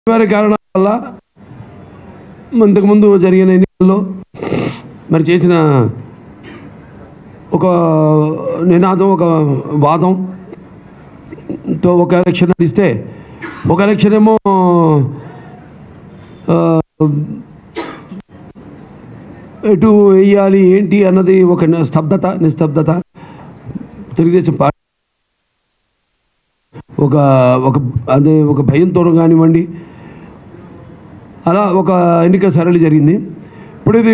వారి కారణాల వల్ల ఇంతకుముందు జరిగిన ఎన్నికల్లో మరి చేసిన ఒక నినాదం ఒక వాదం తో ఒక ఎలక్షన్ నడిస్తే ఒక ఎలక్షన్ ఏమో ఆ, ఎటు వేయాలి ఏంటి అన్నది ఒక న- స్తబ్దత నిస్తబ్దత తెలుగుదేశం పార్టీ ఒక ఒక అదే ఒక భయంతో కానివ్వండి అలా ఒక ఎన్నిక సరళి జరిగింది ఇప్పుడు ఇది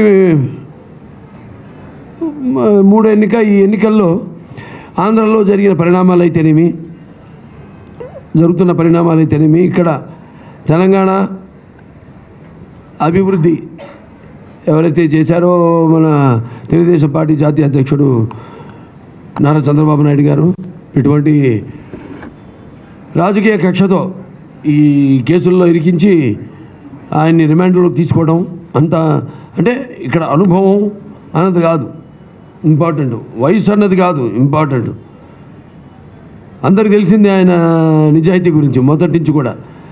మ- మూడో ఎన్నిక ఈ ఎన్నికల్లో ఆంధ్రలో జరిగిన పరిణామాలు అయితేనేమి జరుగుతున్న పరిణామాలు అయితేనేమి ఇక్కడ తెలంగాణ అభివృద్ధి ఎవరైతే చేశారో మన తెలుగుదేశం పార్టీ జాతీయ అధ్యక్షుడు నారా చంద్రబాబు నాయుడు గారు ఇటువంటి రాజకీయ కక్షతో ఈ కేసుల్లో ఇరికించి ఆయన్ని రిమాండ్లోకి తీసుకోవడం అంత అంటే ఇక్కడ అనుభవం అన్నది కాదు ఇంపార్టెంట్ వయసు అన్నది కాదు ఇంపార్టెంట్ అందరికి తెలిసిందే ఆయన నిజాయితీ గురించి మొదటి నుంచి కూడా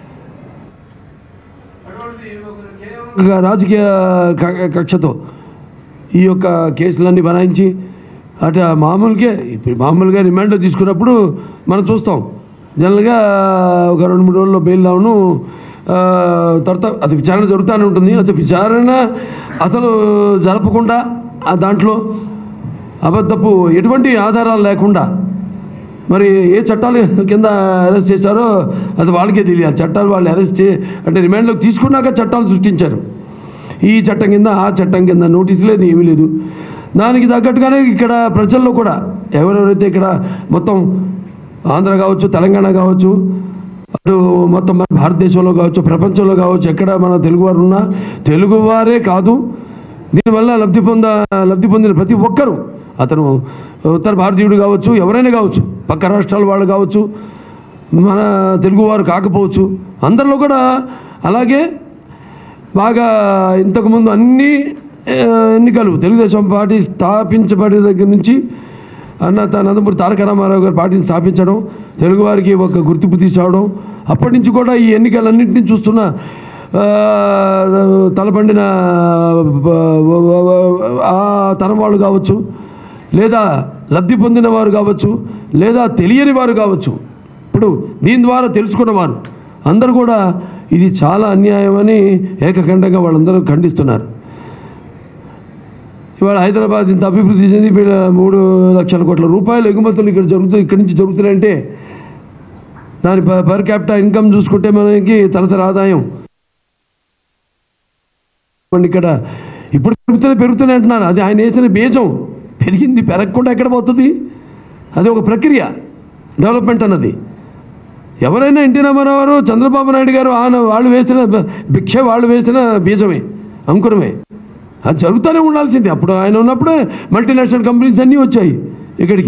ఒక రాజకీయ క- కక్షతో ఈ యొక్క కేసులన్నీ బనాయించి అటు మామూలుగా ఇప్పుడు మామూలుగా రిమాండ్ తీసుకున్నప్పుడు మనం చూస్తాం జనరల్గా ఒక రెండు మూడు రోజుల్లో బెయిల్ డౌను ఆ, తర్వాత అది విచారణ జరుగుతూనే ఉంటుంది అసలు విచారణ అసలు జరపకుండా ఆ దాంట్లో అబద్ధపు ఎటువంటి ఆధారాలు లేకుండా మరి ఏ చట్టాలు కింద అరెస్ట్ చేశారో అది వాళ్ళకే తెలియాలి చట్టాలు వాళ్ళు అరెస్ట్ చే అంటే రిమాండ్లోకి తీసుకున్నాక చట్టాలు సృష్టించారు ఈ చట్టం కింద ఆ చట్టం కింద నోటీస్ లేదు ఏమీ లేదు దానికి తగ్గట్టుగానే ఇక్కడ ప్రజల్లో కూడా ఎవరెవరైతే ఇక్కడ మొత్తం ఆంధ్ర కావచ్చు తెలంగాణ కావచ్చు అటు మొత్తం మన భారతదేశంలో కావచ్చు ప్రపంచంలో కావచ్చు ఎక్కడ మన తెలుగువారు ఉన్నా తెలుగువారే కాదు దీనివల్ల లబ్ధి పొంద లబ్ధి పొందిన ప్రతి ఒక్కరూ అతను ఉత్తర భారతీయుడు కావచ్చు ఎవరైనా కావచ్చు పక్క రాష్ట్రాల వాళ్ళు కావచ్చు మన తెలుగువారు కాకపోవచ్చు అందరిలో కూడా అలాగే బాగా ఇంతకుముందు అన్ని ఆ, ఎన్నికలు తెలుగుదేశం పార్టీ స్థాపించబడిన దగ్గర నుంచి అన్న త- నందమూరి తారక రామారావు గారు పార్టీని స్థాపించడం తెలుగువారికి ఒక గుర్తింపు తీసుకురావడం అప్పటి నుంచి కూడా ఈ ఎన్నికలన్నింటినీ చూస్తున్న ఆ, తలపండిన ఆ తరం వాళ్ళు కావచ్చు లేదా లబ్ధి పొందిన వారు కావచ్చు లేదా తెలియని వారు కావచ్చు ఇప్పుడు దీని ద్వారా తెలుసుకున్నవారు అందరూ కూడా ఇది చాలా అన్యాయం అని ఏకఖండంగా వాళ్ళందరూ ఖండిస్తున్నారు ఇవాళ హైదరాబాద్ ఇంత అభివృద్ధి చెంది వీళ్ళ మూడు లక్షల కోట్ల రూపాయలు ఎగుమతులు ఇక్కడ జరుగుతూ ఇక్కడి నుంచి జరుగుతున్నాయంటే దాని ప- పర్ క్యాపిటల్ ఇన్కమ్ చూసుకుంటే మనకి తలసరి ఆదాయం ఇవ్వండి ఇక్కడ ఇప్పుడు పెరుగుతుంది పెరుగుతుంది అంటున్నారు అది ఆయన వేసిన బీజం పెరిగింది పెరగకుండా ఎక్కడ పోతుంది అది ఒక ప్రక్రియ డెవలప్మెంట్ అన్నది ఎవరైనా ఎన్టీ రామారావు గారు చంద్రబాబు నాయుడు గారు ఆయన వాళ్ళు వేసిన బ- భిక్ష వాళ్ళు వేసిన బీజమే అంకురమే అది జరుగుతూనే ఉండాల్సిందే అప్పుడు ఆయన ఉన్నప్పుడే మల్టీనేషనల్ కంపెనీస్ అన్నీ వచ్చాయి ఇక్కడికి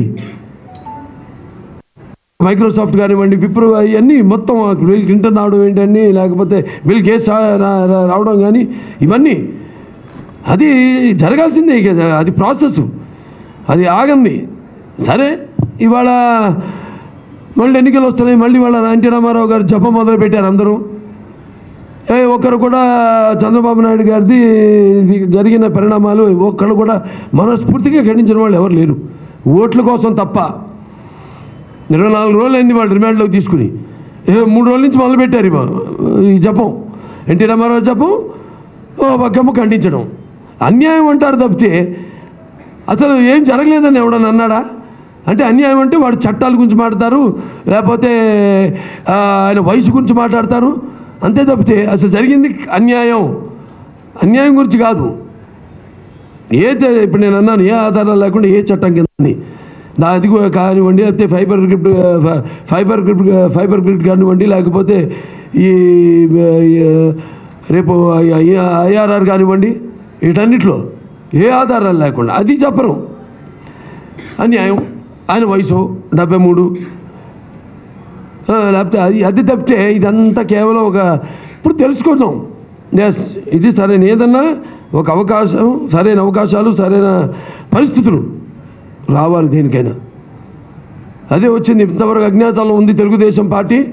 మైక్రోసాఫ్ట్ కానివ్వండి విప్రో అవన్నీ మొత్తం బిల్ క్లింటన్ రావడం ఏంటని లేకపోతే బిల్ గేట్స్ రా- రా- రా- రావడం కానీ ఇవన్నీ అది జరగాల్సిందే ఇక అది ప్రాసెస్ అది ఆగంది సరే ఇవాళ మళ్ళీ ఎన్నికలు వస్తున్నాయి మళ్ళీ వాళ్ళ ఎన్టీ రామారావు గారు జపం మొదలు పెట్టారు అందరూ ఏ ఒక్కరు కూడా చంద్రబాబు నాయుడు గారిది ఇది జరిగిన పరిణామాలు ఒక్కరు కూడా మనస్ఫూర్తిగా ఖండించిన వాళ్ళు ఎవరు లేరు ఓట్ల కోసం తప్ప ఇరవై నాలుగు రోజులు అయింది వాళ్ళు రిమాండ్లోకి తీసుకుని ఏ మూడు రోజుల నుంచి మొదలుపెట్టారు ఇవ- ఈ జపం ఎన్టీ రామారావు జపం ఓ పక్కము ఖండించడం అన్యాయం అంటారు తప్పితే అసలు ఏం జరగలేదని ఎవడన్నా అన్నాడా అంటే అన్యాయం అంటే వాడు చట్టాల గురించి మాట్లాడతారు లేకపోతే ఆ, ఆయన వయసు గురించి మాట్లాడతారు అంతే తప్పితే అసలు జరిగింది అన్యాయం అన్యాయం గురించి కాదు ఏ తే- ఇప్పుడు నేను అన్నాను ఏ ఆధారాలు లేకుండా ఏ చట్టం కింద అని. దా అది కూడా కానివ్వండి లేకపోతే ఫైబర్ గ్రిప్ ఫ- ఫైబర్ గ్రిప్ ఫైబర్ గ్రిప్ కానివ్వండి లేకపోతే ఈ ఈ, రేపు ఐఆర్ఆర్ కానివ్వండి వీటన్నిటిలో ఏ ఆధారాలు లేకుండా అది చెప్పరు అన్యాయం ఆయన వయసు డెబ్బై మూడు ఆ, లేకపోతే అది అది తప్పితే ఇదంతా కేవలం ఒక ఇప్పుడు తెలుసుకుందాం ఎస్ ఇది సరైన ఏదన్నా ఒక అవకాశం సరైన అవకాశాలు సరైన పరిస్థితులు రావాలి దేనికైనా అదే వచ్చింది ఇంతవరకు అజ్ఞాతంలో ఉంది తెలుగుదేశం పార్టీ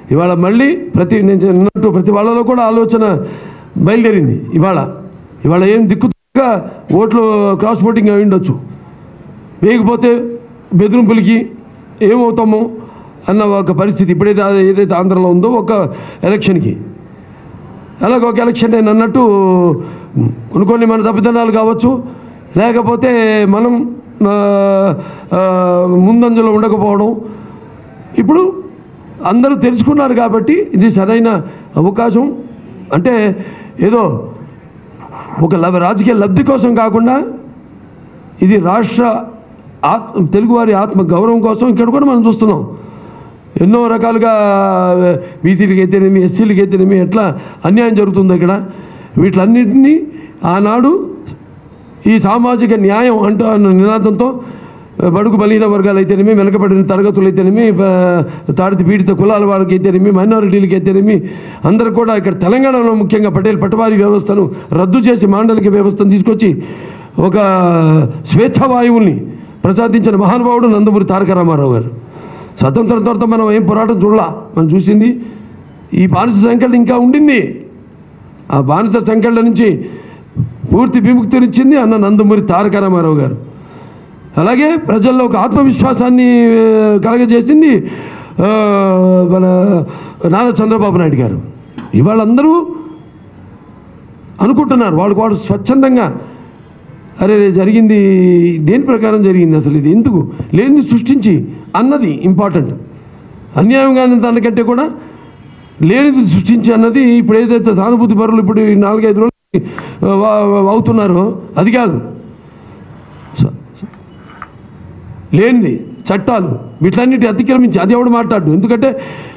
ఇవాళ మళ్ళీ ప్రతి నేను అన్నట్టు ప్రతి వాళ్ళలో కూడా ఆలోచన బయలుదేరింది ఇవాళ ఇవాళ ఏం దిక్కుగా ఓట్లు క్రాస్ ఓటింగ్ అయి ఉండొచ్చు వేయకపోతే బెదిరింపులకి ఏమవుతామో అన్న ఒక పరిస్థితి ఇప్పుడైతే అది ఏదైతే ఆంధ్రలో ఉందో ఒక ఎలక్షన్కి అలాగే ఒక ఎలక్షన్ నేను అన్నట్టు కొన్ని కొన్ని మన తప్పిదనాలు కావచ్చు లేకపోతే మనం ఆ, ఆ, ముందంజలో ఉండకపోవడం ఇప్పుడు అందరూ తెలుసుకున్నారు కాబట్టి ఇది సరైన అవకాశం అంటే ఏదో ఒక లబ రాజకీయ లబ్ధి కోసం కాకుండా ఇది రాష్ట్ర ఆత్మ తెలుగువారి ఆత్మ గౌరవం కోసం ఇక్కడ కూడా మనం చూస్తున్నాం ఎన్నో రకాలుగా బీసీలకి అయితేనేమి ఎస్సీలకి అయితేనేమి ఎట్లా అన్యాయం జరుగుతుంది ఇక్కడ వీటిలన్నింటినీ ఆనాడు ఈ సామాజిక న్యాయం అంటూ అన్న నినాదంతో బడుగు బలహీన వర్గాలు అయితేనేమి వెనకబడిన తరగతులు అయితేనేమి ప- తాడిత పీడిత కులాల వారికి అయితేనేమి మైనారిటీలకి అయితేనేమి అందరూ కూడా ఇక్కడ తెలంగాణలో ముఖ్యంగా పటేల్ పటవారీ వ్యవస్థను రద్దు చేసి మాండలిక వ్యవస్థను తీసుకొచ్చి ఒక స్వేచ్ఛా వాయువుల్ని ప్రసాదించిన మహానుభావుడు నందమూరి తారక రామారావు గారు స్వతంత్రం తర్వాత మనం ఏం పోరాటం చూడలా మనం చూసింది ఈ బానిస సంఖ్యలు ఇంకా ఉండింది ఆ బానిస సంఖ్యల నుంచి పూర్తి విముక్తినిచ్చింది అన్న నందమూరి తారక రామారావు గారు అలాగే ప్రజల్లో ఒక ఆత్మవిశ్వాసాన్ని ఆ, కలగజేసింది ఆ, మన నారా చంద్రబాబు నాయుడు గారు ఇవాళ అందరూ అనుకుంటున్నారు వాళ్ళు వాళ్ళు స్వచ్ఛందంగా అరే రే, జరిగింది దేని ప్రకారం జరిగింది అసలు ఇది ఎందుకు లేనిది సృష్టించి అన్నది ఇంపార్టెంట్ అన్యాయంగా దానికంటే కూడా లేనిది సృష్టించి అన్నది ఇప్పుడు ఏదైతే సానుభూతి పరులు ఇప్పుడు ఈ నాలుగైదు రోజులు వా- వా- అవుతున్నారో అది కాదు స- స- లేనిది చట్టాలు వీటన్నిటి అతిక్రమించి అది ఎవడు మాట్లాడు ఎందుకంటే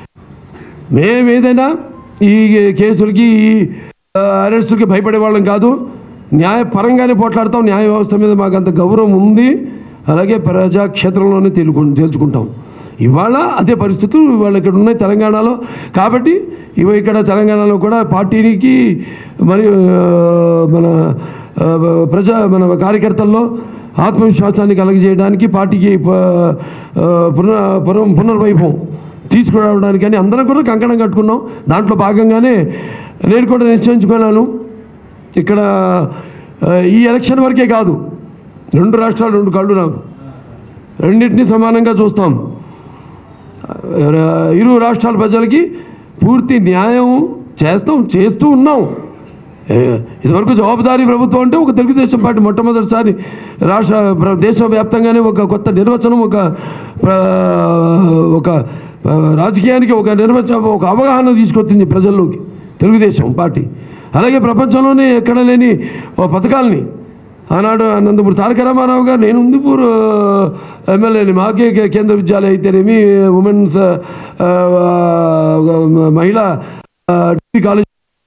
మేము ఏదైనా ఈ కేసులకి ఈ ఆ, అరెస్టులకి భయపడే వాళ్ళం కాదు న్యాయపరంగానే పోట్లాడతాం న్యాయ వ్యవస్థ మీద మాకు అంత గౌరవం ఉంది అలాగే ప్రజాక్షేత్రంలోనే తెలుగు తెలుసుకుంటాం ఇవాళ అదే పరిస్థితులు ఇవాళ ఇక్కడ ఉన్నాయి తెలంగాణలో కాబట్టి ఇవి ఇక్కడ తెలంగాణలో కూడా పార్టీకి మరియు ఆ, మన ఆ, ప్రజా మన కార్యకర్తల్లో ఆత్మవిశ్వాసాన్ని కలగజేయడానికి పార్టీకి ప- ఆ, పునః పునః పునర్వైభవం తీసుకురావడానికి అని అందరం కూడా కంకణం కట్టుకున్నాం దాంట్లో భాగంగానే నేను కూడా నిశ్చయించుకున్నాను ఇక్కడ ఆ, ఈ ఎలక్షన్ వరకే కాదు రెండు రాష్ట్రాలు రెండు కళ్ళు నాకు రెండింటినీ సమానంగా చూస్తాం ఆ, ఇరు రాష్ట్రాల ప్రజలకి పూర్తి న్యాయం చేస్తాం చేస్తూ ఉన్నాం ఏ, ఇదివరకు జవాబుదారీ ప్రభుత్వం అంటే ఒక తెలుగుదేశం పార్టీ మొట్టమొదటిసారి రాష్ట్ర ప్ర- దేశవ్యాప్తంగానే ఒక కొత్త నిర్వచనం ఒక ప్ర- ఒక ఆ, రాజకీయానికి ఒక నిర్వచన ఒక అవగాహన తీసుకొచ్చింది ప్రజల్లోకి తెలుగుదేశం పార్టీ అలాగే ప్రపంచంలోనే ఎక్కడ లేని ఓ పథకాలని ఆనాడు నందమూరి తారక రామారావు గారు నేను ఉందిపూర్ ఎమ్మెల్యేని మాకే కే- కేంద్ర విద్యాలయ అయితేనేమి ఉమెన్స్ ఆ, ఆ, మహిళా ఆ, డిగ్రీ కాలేజ్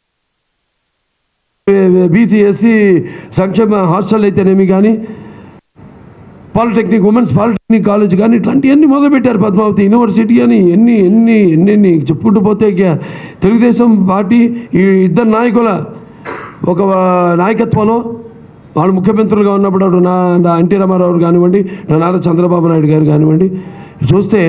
బీసీ ఎస్సీ సంక్షేమ హాస్టల్ అయితేనేమి కానీ పాలిటెక్నిక్ ఉమెన్స్ పాలిటెక్నిక్ కాలేజ్ కానీ ఇట్లాంటివన్నీ మొదలుపెట్టారు పద్మావతి యూనివర్సిటీ అని ఎన్ని ఎన్ని ఎన్ని చెప్పుకుంటూ పోతే ఇక తెలుగుదేశం పార్టీ ఈ ఇద్దరు నాయకుల ఒక నాయకత్వంలో వాళ్ళు ముఖ్యమంత్రులుగా ఉన్నప్పుడు అటు నా నా ఎన్టీ రామారావు గారు కానివ్వండి నా నారా చంద్రబాబు నాయుడు గారు కానివ్వండి చూస్తే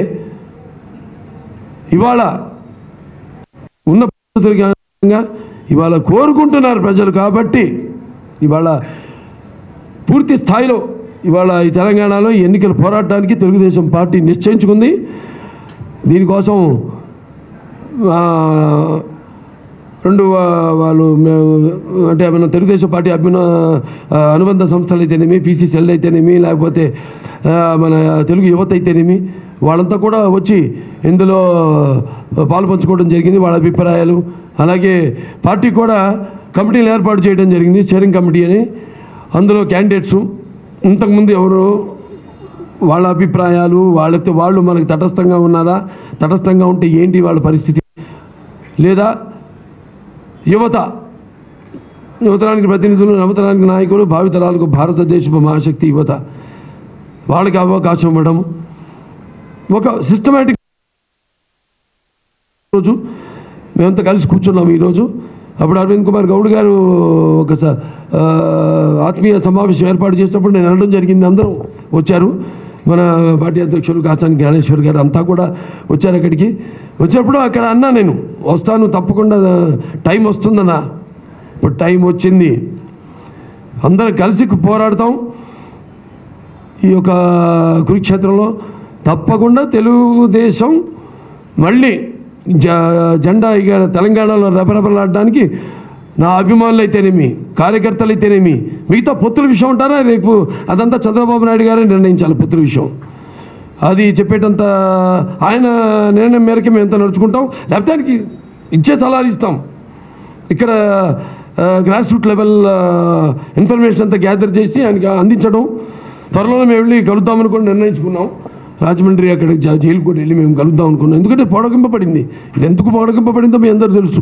ఇవాళ ఉన్న పరిస్థితులు కారణంగా ఇవాళ కోరుకుంటున్నారు ప్రజలు కాబట్టి ఇవాళ పూర్తి స్థాయిలో ఇవాళ ఈ తెలంగాణలో ఈ ఎన్నికలు పోరాటానికి తెలుగుదేశం పార్టీ నిశ్చయించుకుంది దీనికోసం ఆ, రెండు వా- వాళ్ళు మేము అంటే మన తెలుగుదేశం పార్టీ అభిన ఆ, అనుబంధ సంస్థలు అయితేనేమి పీసీసీఎల్ అయితేనేమి లేకపోతే ఆ, మన తెలుగు యువత అయితేనేమి వాళ్ళంతా కూడా వచ్చి ఇందులో పాలు పంచుకోవడం జరిగింది వాళ్ళ అభిప్రాయాలు అలాగే పార్టీ కూడా కమిటీలు ఏర్పాటు చేయడం జరిగింది స్టీరింగ్ కమిటీ అని అందులో క్యాండిడేట్సు ఇంతకుముందు ఎవరు వాళ్ళ అభిప్రాయాలు వాళ్ళతో వాళ్ళు మనకు తటస్థంగా ఉన్నారా తటస్థంగా ఉంటే ఏంటి వాళ్ళ పరిస్థితి లేదా యువత యువతరానికి ప్రతినిధులు నవతరానికి నాయకులు భావితరాలకు భారతదేశపు మహాశక్తి యువత వాళ్ళకి అవకాశం ఇవ్వడం ఒక సిస్టమేటిక్ రోజు మేమంతా కలిసి కూర్చున్నాం ఈరోజు అప్పుడు అరవింద్ కుమార్ గౌడ్ గారు ఒక స- ఆ, ఆత్మీయ సమావేశం ఏర్పాటు చేసినప్పుడు నేను అనడం జరిగింది అందరూ వచ్చారు మన పార్టీ అధ్యక్షులు కాచాని జ్ఞానేశ్వర్ గారు అంతా కూడా వచ్చారు అక్కడికి వచ్చినప్పుడు అక్కడ అన్నా నేను వస్తాను తప్పకుండా టైం వస్తుందన్నా ఇప్పుడు టైం వచ్చింది అందరం కలిసి పోరాడతాం ఈ యొక్క కురుక్షేత్రంలో తప్పకుండా తెలుగుదేశం మళ్ళీ జ జెండా ఇక తెలంగాణలో రెపరెపలాడడానికి నా అభిమానులు అయితేనేమి కార్యకర్తలు అయితేనేమి మిగతా పొత్తుల విషయం ఉంటారా రేపు అదంతా చంద్రబాబు నాయుడు గారే నిర్ణయించాలి పొత్తుల విషయం అది చెప్పేటంత ఆయన నిర్ణయం మేరకే మేము ఎంత నడుచుకుంటాం లేకపోతే ఆయనకి ఇచ్చే సలహాలు ఇస్తాం ఇక్కడ గ్రాస్ రూట్ లెవెల్ ఇన్ఫర్మేషన్ అంతా గ్యాదర్ చేసి ఆయనకి అందించడం త్వరలో మేము వెళ్ళి కలుద్దామని కూడా నిర్ణయించుకున్నాం రాజమండ్రి అక్కడ జ- జైలుకు కూడా వెళ్ళి మేము కలుద్దాం అనుకున్నాం ఎందుకంటే పొడగింపబడింది ఇది ఎందుకు పొడగింపబడిందో మీ అందరూ తెలుసు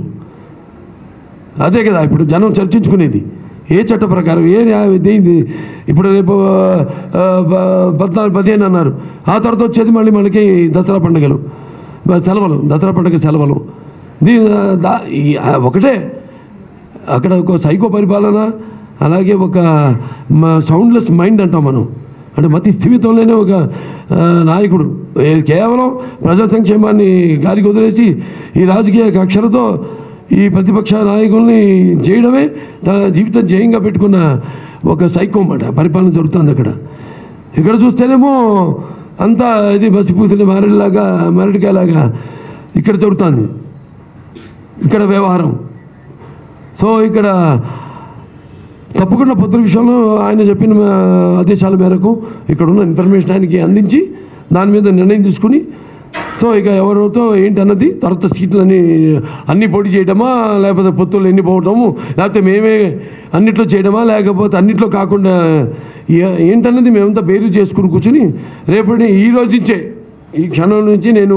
అదే కదా ఇప్పుడు జనం చర్చించుకునేది ఏ చట్ట ప్రకారం ఏ న్యాయ- ఇది ఇది ఇప్పుడు రేపు ఆ, ప- పద్నాలుగు పదిహేను అన్నారు ఆ తర్వాత వచ్చేది మళ్ళీ మనకి దసరా పండుగలు బ- సెలవులు దసరా పండుగ సెలవులు దీ దా- ఈ- ఆ, ఒకటే అక్కడ ఒక సైకో పరిపాలన అలాగే ఒక సౌండ్లెస్ మైండ్ అంటాం మనం అంటే మతి స్థిమితంలోనే ఒక ఆ, నాయకుడు ఏ- కేవలం ప్రజా సంక్షేమాన్ని గాలికి వదిలేసి ఈ రాజకీయ కక్షలతో ఈ ప్రతిపక్ష నాయకుల్ని చేయడమే తన జీవితం జయంగా పెట్టుకున్న ఒక సైకో మాట పరిపాలన జరుగుతుంది అక్కడ ఇక్కడ చూస్తేనేమో అంతా ఇది బసిపూసిన మారడిలాగా మారడికాయలాగా ఇక్కడ జరుగుతుంది ఇక్కడ వ్యవహారం సో ఇక్కడ తప్పకుండా పొత్తుల విషయంలో ఆయన చెప్పిన ఆ, ఆదేశాల మేరకు ఇక్కడ ఉన్న ఇన్ఫర్మేషన్ ఆయనకి అందించి దాని మీద నిర్ణయం తీసుకుని సో ఇక ఎవరితో ఏంటన్నది తర్వాత సీట్లని అన్ని పోటీ చేయడమా లేకపోతే పొత్తులు ఎన్ని పోవటము లేకపోతే మేమే అన్నిట్లో చేయడమా లేకపోతే అన్నిట్లో కాకుండా ఏ- ఏంటన్నది మేమంతా బేరు చేసుకుని కూర్చుని రేపటి ఈ రోజు నుంచే ఈ క్షణం నుంచి నేను